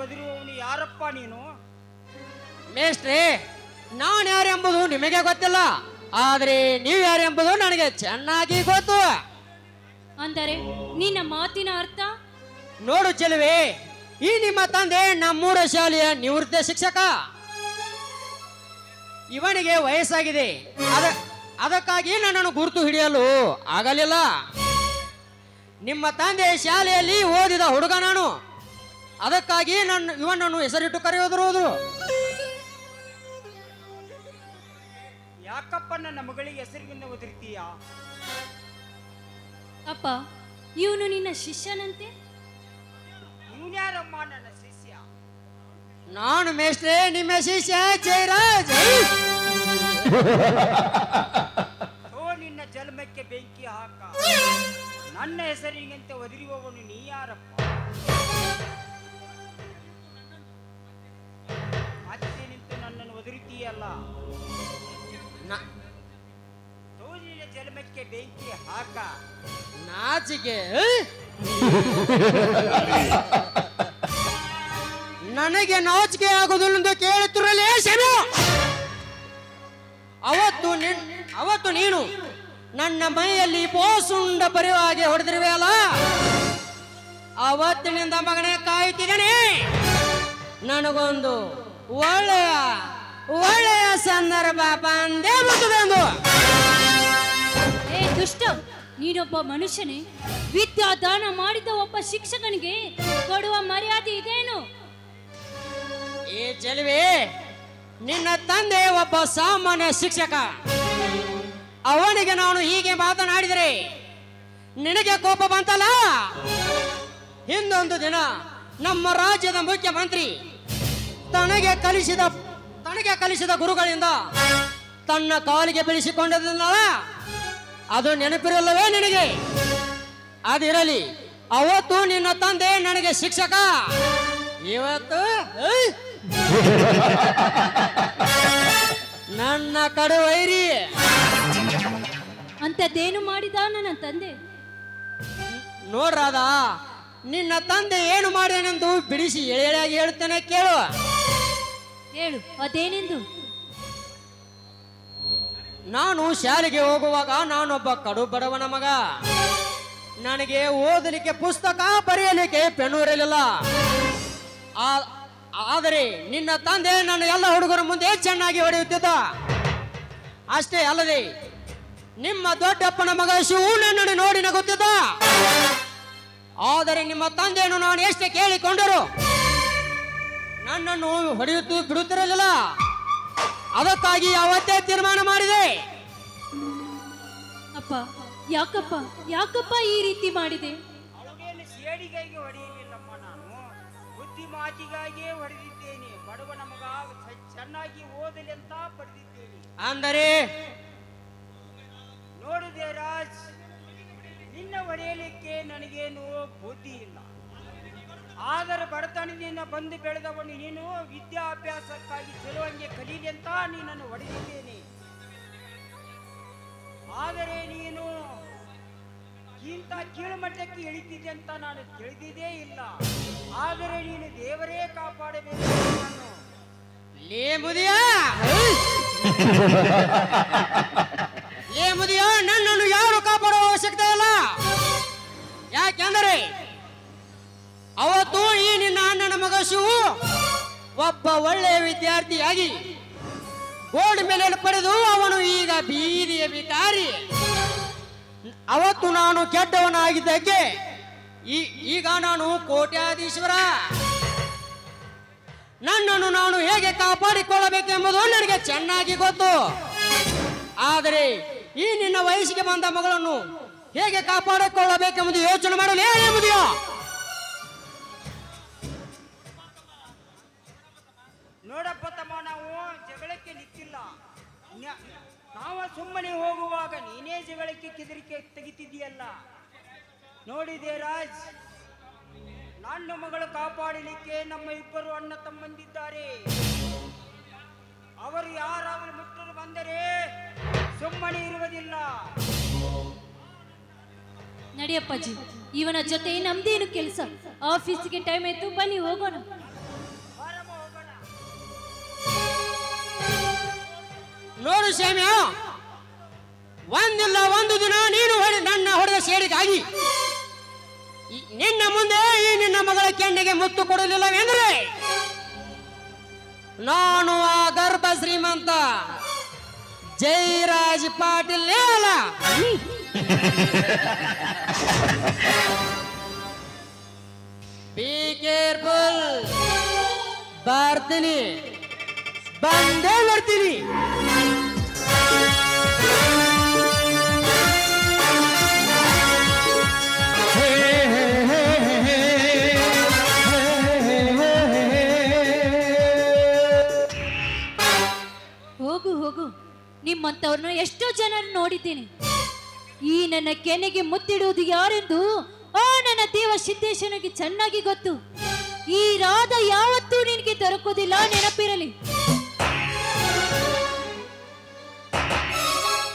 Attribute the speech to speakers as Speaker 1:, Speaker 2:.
Speaker 1: ಒದಿರುವವನು ಯಾರಪ್ಪ ನೀನು
Speaker 2: ಮೇಷ್ಟ್ರಿ ನಾನು ಯಾರೆಂಬುದು ನಿಮಗೆ ಗೊತ್ತಿಲ್ಲ ಆದ್ರೆ ನೀವು ಯಾರೆಂಬುದು ನನಗೆ ಚೆನ್ನಾಗಿ ಗೊತ್ತು
Speaker 3: ಅಂದರೆ ನಿನ್ನ ಮಾತಿನ ಅರ್ಥ
Speaker 2: ನೋಡು ಚೆಲುವೆ ಈ ನಿಮ್ಮ ತಂದೆ ನಮ್ಮೂರ ಶಾಲೆಯ ನಿವೃತ್ತ ಶಿಕ್ಷಕ ಇವನಿಗೆ ವಯಸ್ಸಾಗಿದೆ ಅದ ಅದಕ್ಕಾಗಿ ನನ್ನನ್ನು ಗುರುತು ಹಿಡಿಯಲು ಆಗಲಿಲ್ಲ ನಿಮ್ಮ ತಂದೆ ಶಾಲೆಯಲ್ಲಿ ಓದಿದ ಹುಡುಗ ನಾನು ಅದಕ್ಕಾಗಿ ನನ್ನ ಇವನನ್ನು ಹೆಸರಿಟ್ಟು ಕರೆಯೋದಿರುವುದು
Speaker 1: ಯಾಕಪ್ಪ ನನ್ನ ಮಗಳಿಗೆ ಹೆಸರಿಗಿಂದ ಒದಿರ್ತೀಯ
Speaker 3: ಅಪ್ಪ ಇವನು ನಿನ್ನ ಶಿಷ್ಯನಂತೆ
Speaker 1: ಇವನ್ಯಾರಮ್ಮ ನನ್ನ ಶಿಷ್ಯ
Speaker 2: ನಾನು ಮೇಷ್ಟ್ರೆ ನಿಮ್ಮ ಶಿಷ್ಯ ಜಯರಾಜ್
Speaker 1: ಓ ನಿನ್ನ ಜನ್ಮಕ್ಕೆ ಬೆಂಕಿ ಹಾಕ ನನ್ನ ಹೆಸರಿಗಂತೆ ಒದಿರುವವನು ನೀ ಯಾರಪ್ಪ ಮತ್ತೆ ನಿಂತು ನನ್ನನ್ನು ಒದರುತ್ತೀಯಲ್ಲ
Speaker 2: ನ-
Speaker 1: ಓ ನಿನ್ನ ಜನ್ಮಕ್ಕೆ ಬೆಂಕಿ ಹಾಕ
Speaker 2: ನಾಚಿಕೆ ನನಗೆ ನಾಚಿಕೆ ಆಗುವುದಿಲ್ಲ ಕೇಳುತ್ತಿರಲೇ ಶಮು ಅವತ್ತು ನಿನ್ ಅವತ್ತು ನೀನು ನನ್ನ ಮೈಯಲ್ಲಿ ಪೋಸುಂಡ ಬರೆಯುವಾಗೆ ಹೊಡೆದಿರುವೆ ಅಲ್ಲ ಅವತ್ತಿನಿಂದ ಮಗನೇ ಕಾಯುತ್ತಿದ್ದೇನೆ ನನಗೊಂದು ಒಳ್ಳೆಯ ಒಳ್ಳೆಯ ಸಂದರ್ಭ ಬಂದೇ ಬರ್ತದೆಂದು
Speaker 3: ಏ ದುಷ್ಟ ನೀನೊಬ್ಬ ಮನುಷ್ಯನೇ ವಿದ್ಯಾದಾನ ಮಾಡಿದ ಒಬ್ಬ ಶಿಕ್ಷಕನಿಗೆ ಕೊಡುವ ಮರ್ಯಾದೆ ಇದೇನು
Speaker 2: ಏ ಚೆಲುವೆ ನಿನ್ನ ತಂದೆ ಒಬ್ಬ ಸಾಮಾನ್ಯ ಶಿಕ್ಷಕ ಅವನಿಗೆ ನಾನು ಹೀಗೆ ಮಾತನಾಡಿದರೆ ನಿನಗೆ ಕೋಪ ಬಂತಲ್ಲ ಹಿಂದೊಂದು ದಿನ ನಮ್ಮ ರಾಜ್ಯದ ಮುಖ್ಯಮಂತ್ರಿ ತನಗೆ ಕಲಿಸಿದ ತನಗೆ ಕಲಿಸಿದ ಗುರುಗಳಿಂದ ತನ್ನ ಕಾಲಿಗೆ ಬೆಳೆಸಿಕೊಂಡದಲ್ಲ ಅದು ನೆನಪಿರಲ್ಲವೇ ನಿನಗೆ ಅದಿರಲಿ ಅವತ್ತು ನಿನ್ನ ತಂದೆ ನನಗೆ ಶಿಕ್ಷಕ ಇವತ್ತು ಐ! ನನ್ನ ಕಡು ವೈರಿ
Speaker 3: ಅಂಥದ್ದೇನು ಮಾಡಿದ ನನ್ನ ತಂದೆ
Speaker 2: ನೋಡ್ರಾದ ನಿನ್ನ ತಂದೆ ಏನು ಮಾಡ್ಯಾನೆಂದು ಬಿಡಿಸಿ ಎಳೆಯಾಗಿ ಹೇಳ್ತೇನೆ ಕೇಳು
Speaker 3: ಹೇಳು ಅದೇನೆಂದು
Speaker 2: ನಾನು ಶಾಲೆಗೆ ಹೋಗುವಾಗ ನಾನೊಬ್ಬ ಕಡು ಬಡವನ ಮಗ ನನಗೆ ಓದಲಿಕ್ಕೆ ಪುಸ್ತಕ ಬರೆಯಲಿಕ್ಕೆ ಪೆನ್ನು ಇರಲಿಲ್ಲ ಆ- ಆದರೆ ನಿನ್ನ ತಂದೆ ನನ್ನ ಎಲ್ಲ ಹುಡುಗರ ಮುಂದೆ ಚೆನ್ನಾಗಿ ಹೊಡೆಯುತ್ತಿದ್ದ ಅಷ್ಟೇ ಅಲ್ಲದೆ ನಿಮ್ಮ ದೊಡ್ಡಪ್ಪನ ಮಗ ಶಿವು ನನ್ನನ್ನು ನೋಡಿ ನಗುತ್ತಿದ್ದ ಆದರೆ ನಿಮ್ಮ ತಂದೆಯನ್ನು ನಾನು ಎಷ್ಟೇ ಕೇಳಿಕೊಂಡರು ನನ್ನನ್ನು ಹೊಡೆಯುತ್ತು ಬಿಡುತ್ತಿರಲಿಲ್ಲ ಅದಕ್ಕಾಗಿ ಅವತ್ತೇ ತೀರ್ಮಾನ ಮಾಡಿದೆ
Speaker 3: ಅಪ್ಪ ಯಾಕಪ್ಪ ಯಾಕಪ್ಪ ಈ ರೀತಿ ಮಾಡಿದೆ
Speaker 1: ಅವನೇನು ಸೇಡಿಗಾಗಿ ಹೊಡೆಯಲಿಲ್ಲಮ್ಮ ನಾನು ಬುದ್ಧಿ ಮಾತಿಗಾಗಿಯೇ ಹೊಡೆದಿದ್ದೇನೆ ಬಡವನ ಮಗ ಚ- ಚೆನ್ನಾಗಿ ಓದಲಿ ಅಂತ ಪಡೆದಿದ್ದೇನೆ
Speaker 2: ಅಂದರೆ
Speaker 1: ನೋಡಿದೆ ರಾಜ್ ನಿನ್ನ ಹೊಡೆಯಲಿಕ್ಕೆ ನನಗೇನು ಬುದ್ಧಿ ಇಲ್ಲ ಆದರೆ ಬಡತನದಿಂದ ಬಂದು ಬೆಳೆದವನು ನೀನು ವಿದ್ಯಾಭ್ಯಾಸಕ್ಕಾಗಿ ಚಲುವಂಗೆ ಕಲೀಲಿ ಅಂತ ನೀನನ್ನು ಹೊಡೆದಿದ್ದೇನೆ ಆದರೆ ನೀನು ಇಂಥ ಕೀಳುಮಟ್ಟಕ್ಕೆ ಇಳಿತಿದೆ ಅಂತ ನಾನು ತಿಳಿದಿದ್ದೇ ಇಲ್ಲ ಆದರೆ ನೀನು ದೇವರೇ ಕಾಪಾಡಬೇಕು ನಾನು
Speaker 2: ಲೇ ಮುದಿಯ ಲೇ ಮುದಿಯ ನನ್ನನ್ನು ಯಾರು ಕಾಪಾಡುವ ಅವಶ್ಯಕತೆ ಇಲ್ಲ ಯಾಕೆಂದರೆ ಅವತ್ತು ಈ ನಿನ್ನ ಅಣ್ಣನ ಮಗ ಶಿವು ಒಬ್ಬ ಒಳ್ಳೆಯ ವಿದ್ಯಾರ್ಥಿಯಾಗಿ ಬೋರ್ಡ್ ಮೇಲೆ ಪಡೆದು ಅವನು ಈಗ ಬೀದಿಯ ವಿಕಾರಿ ಅವತ್ತು ನಾನು ಕೆಟ್ಟವನಾಗಿದ್ದಕ್ಕೆ ಈ- ಈಗ ನಾನು ಕೋಟ್ಯಾಧೀಶ್ವರ ನನ್ನನ್ನು ನಾನು ಹೇಗೆ ಕಾಪಾಡಿಕೊಳ್ಳಬೇಕೆಂಬುದು ನನಗೆ ಚೆನ್ನಾಗಿ ಗೊತ್ತು ಆದರೆ ಈ ನಿನ್ನ ವಯಸ್ಸಿಗೆ ಬಂದ ಮಗಳನ್ನು ಹೇಗೆ ಕಾಪಾಡಿಕೊಳ್ಳಬೇಕೆಂಬುದು ಯೋಚನೆ ಮಾಡಲು ಏನೆಂಬುದೆಯೋ
Speaker 1: ನೋಡಪ್ಪ ತಮ್ಮ ನಾವು ಜಗಳಕ್ಕೆ ನಿಂತಿಲ್ಲ ನ್ಯ- ನಾವು ಸುಮ್ಮನೆ ಹೋಗುವಾಗ ನೀನೇ ಜಗಳಕ್ಕೆ ಕೆದರಿಕೆ ತೆಗಿತಿದ್ದೀಯಲ್ಲ ನೋಡಿದೆ ರಾಜ್ ನನ್ನ ಮಗಳು ಕಾಪಾಡಲಿಕ್ಕೆ ನಮ್ಮ ಇಬ್ಬರು ಅಣ್ಣ ತಮ್ಮಂದಿದ್ದಾರೆ ಅವರು ಯಾರಾದರೂ ಮುಟ್ಟಲು ಬಂದರೆ ಸುಮ್ಮನೆ ಇರುವುದಿಲ್ಲ
Speaker 3: ನಡಿಯಪ್ಪಾಜಿ ಇವನ ಜೊತೆ ನಮ್ದೇನು ಕೆಲಸ ಆಫೀಸಿಗೆ ಟೈಮ್ ಆಯ್ತು ಬನ್ನಿ ಹೋಗೋಣ
Speaker 2: ನೋಡು ಶ್ಯಾಮ್ಯ ಒಂದಿಲ್ಲ ಒಂದು ದಿನ ನೀನು ಹೊಡೆ ನನ್ನ ಹೊಡೆದ ಸೇಡಿಗಾಗಿ ಈ- ನಿನ್ನ ಮುಂದೆ ಈ ನಿನ್ನ ಮಗಳ ಕೆನ್ನೆಗೆ ಮುತ್ತು ಕೊಡಲಿಲ್ಲವೆಂದ್ರೆ ನಾನು ಆ ಗರ್ಭ ಶ್ರೀಮಂತ ಜೈರಾಜ್ ಪಾಟೀಲ್ ಅಲ್ಲ ಬಿ ಕೇರ್ಫುಲ್ ಬರ್ತೀನಿ ಬಂದೇ ಬರ್ತೀನಿ
Speaker 3: ಹೋಗು ಹೋಗು ನಿಮ್ಮಂಥವ್ರನ್ನ ಎಷ್ಟೋ ಜನರು ನೋಡಿದ್ದೀನಿ ಈ ನನ್ನ ಕೆನೆಗೆ ಮುತ್ತಿಡುವುದು ಯಾರೆಂದು ಆ ನನ್ನ ದೇವ ಸಿದ್ದೇಶ್ವರನಿಗೆ ಚೆನ್ನಾಗಿ ಗೊತ್ತು ಈ ರಾಧ ಯಾವತ್ತೂ ನಿನಗೆ ದೊರಕುವುದಿಲ್ಲ ನೆನಪಿರ